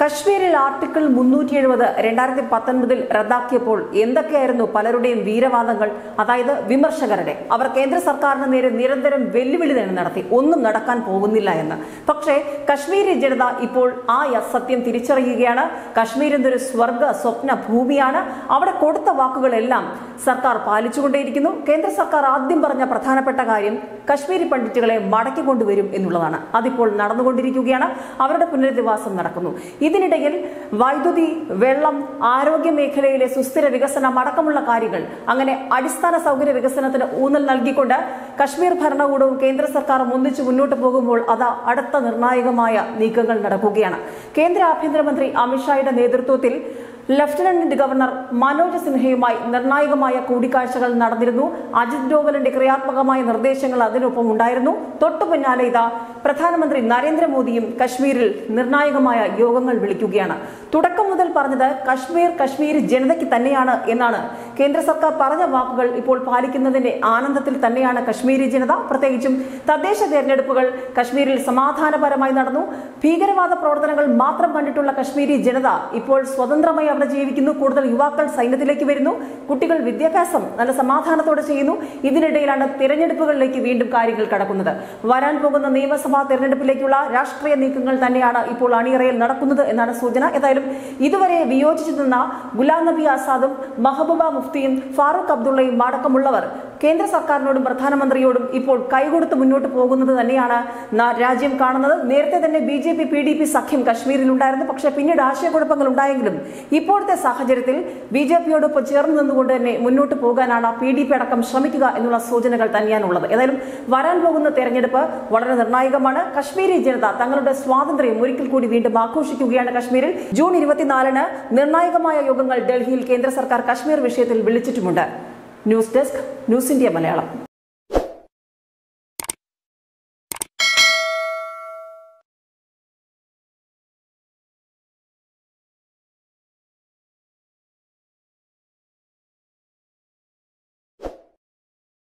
കശ്മീരിൽ ആർട്ടിക്കിൾ മുന്നൂറ്റി എഴുപത് രണ്ടായിരത്തി പത്തൊൻപതിൽ റദ്ദാക്കിയപ്പോൾ എന്തൊക്കെയായിരുന്നു പലരുടെയും വീരവാദങ്ങൾ അതായത് വിമർശകരുടെ അവർ കേന്ദ്ര സർക്കാരിന് നേരെ നിരന്തരം വെല്ലുവിളി തന്നെ നടത്തി ഒന്നും നടക്കാൻ പോകുന്നില്ല എന്ന് പക്ഷേ കശ്മീരി ജനത ഇപ്പോൾ ആ സത്യം തിരിച്ചറിയുകയാണ് കശ്മീർ എന്നൊരു സ്വർഗ സ്വപ്ന ഭൂമിയാണ് അവിടെ കൊടുത്ത വാക്കുകളെല്ലാം സർക്കാർ പാലിച്ചുകൊണ്ടേയിരിക്കുന്നു കേന്ദ്ര സർക്കാർ ആദ്യം പറഞ്ഞ പ്രധാനപ്പെട്ട കാര്യം കശ്മീരി പണ്ഡിറ്റുകളെ മടക്കി കൊണ്ടുവരും എന്നുള്ളതാണ് അതിപ്പോൾ നടന്നുകൊണ്ടിരിക്കുകയാണ് അവരുടെ പുനരധിവാസം നടക്കുന്നു ഇതിനിടയിൽ വൈദ്യുതി വെള്ളം ആരോഗ്യ മേഖലയിലെ സുസ്ഥിര വികസനം അടക്കമുള്ള കാര്യങ്ങൾ അങ്ങനെ അടിസ്ഥാന സൗകര്യ വികസനത്തിന് ഊന്നൽ നൽകിക്കൊണ്ട് കശ്മീർ ഭരണകൂടവും കേന്ദ്ര സർക്കാരും ഒന്നിച്ചു മുന്നോട്ട് പോകുമ്പോൾ അത് അടുത്ത നിർണായകമായ നീക്കങ്ങൾ നടക്കുകയാണ് കേന്ദ്ര ആഭ്യന്തരമന്ത്രി അമിത്ഷായുടെ നേതൃത്വത്തിൽ ലഫ്റ്റനന്റ് ഗവർണർ മനോജ് സിൻഹയുമായി നിർണായകമായ കൂടിക്കാഴ്ചകൾ നടന്നിരുന്നു അജിത് ഡോവലിന്റെ ക്രിയാത്മകമായ നിർദ്ദേശങ്ങൾ അതിനൊപ്പം ഉണ്ടായിരുന്നു തൊട്ടു പിന്നാലെ ഇതാ പ്രധാനമന്ത്രി നരേന്ദ്രമോദിയും കശ്മീരിൽ നിർണായകമായ യോഗങ്ങൾ വിളിക്കുകയാണ് തുടക്കം മുതൽ പറഞ്ഞത് കശ്മീർ കശ്മീർ ജനതയ്ക്ക് തന്നെയാണ് എന്നാണ് കേന്ദ്ര സർക്കാർ പറഞ്ഞ വാക്കുകൾ ഇപ്പോൾ പാലിക്കുന്നതിന്റെ ആനന്ദത്തിൽ തന്നെയാണ് കശ്മീരി ജനത പ്രത്യേകിച്ചും തദ്ദേശ തെരഞ്ഞെടുപ്പുകൾ കശ്മീരിൽ സമാധാനപരമായി നടന്നു ഭീകരവാദ പ്രവർത്തനങ്ങൾ മാത്രം കണ്ടിട്ടുള്ള കശ്മീരി ജനത ഇപ്പോൾ സ്വതന്ത്രമായി അവിടെ ജീവിക്കുന്നു കൂടുതൽ യുവാക്കൾ സൈന്യത്തിലേക്ക് വരുന്നു കുട്ടികൾ വിദ്യാഭ്യാസം നല്ല സമാധാനത്തോടെ ചെയ്യുന്നു ഇതിനിടയിലാണ് തിരഞ്ഞെടുപ്പുകളിലേക്ക് വീണ്ടും കാര്യങ്ങൾ കടക്കുന്നത് വരാൻ പോകുന്ന നിയമസഭാ തെരഞ്ഞെടുപ്പിലേക്കുള്ള രാഷ്ട്രീയ നീക്കങ്ങൾ തന്നെയാണ് ഇപ്പോൾ അണിയറയിൽ നടക്കുന്നത് എന്നാണ് സൂചന ഏതായാലും ഇതുവരെ വിയോജിച്ചു നിന്ന ഗുലാം നബി ആസാദും മഹബൂബ മുഫ്തിയും ഫാറൂഖ് അബ്ദുള്ളയും അടക്കമുള്ളവർ കേന്ദ്ര സർക്കാരിനോടും പ്രധാനമന്ത്രിയോടും ഇപ്പോൾ കൈകൊടുത്ത് മുന്നോട്ട് പോകുന്നത് തന്നെയാണ് ന- രാജ്യം കാണുന്നത് നേരത്തെ തന്നെ B J P P D P സഖ്യം കശ്മീരിൽ ഉണ്ടായിരുന്നു പക്ഷേ പിന്നീട് ആശയക്കുഴപ്പങ്ങൾ ഉണ്ടായെങ്കിലും ഇപ്പോഴത്തെ സാഹചര്യത്തിൽ ബി ജെ പിയോടൊപ്പം ചേർന്ന് നിന്നുകൊണ്ട് തന്നെ മുന്നോട്ട് പോകാനാണ് പി ഡി പി അടക്കം ശ്രമിക്കുക എന്നുള്ള സൂചനകൾ തന്നെയാണുള്ളത് ഏതായാലും വരാൻ പോകുന്ന തെരഞ്ഞെടുപ്പ് വളരെ നിർണായകമാണ് കശ്മീരി ജനത തങ്ങളുടെ സ്വാതന്ത്ര്യം ഒരിക്കൽ കൂടി വീണ്ടും ആഘോഷിക്കുകയാണ് കശ്മീരിൽ ജൂൺ ഇരുപത്തിനാലിന് നിർണായകമായ യോഗങ്ങൾ ഡൽഹിയിൽ കേന്ദ്ര സർക്കാർ കശ്മീർ വിഷയത്തിൽ വിളിച്ചിട്ടുമുണ്ട് news desk news India Malayalam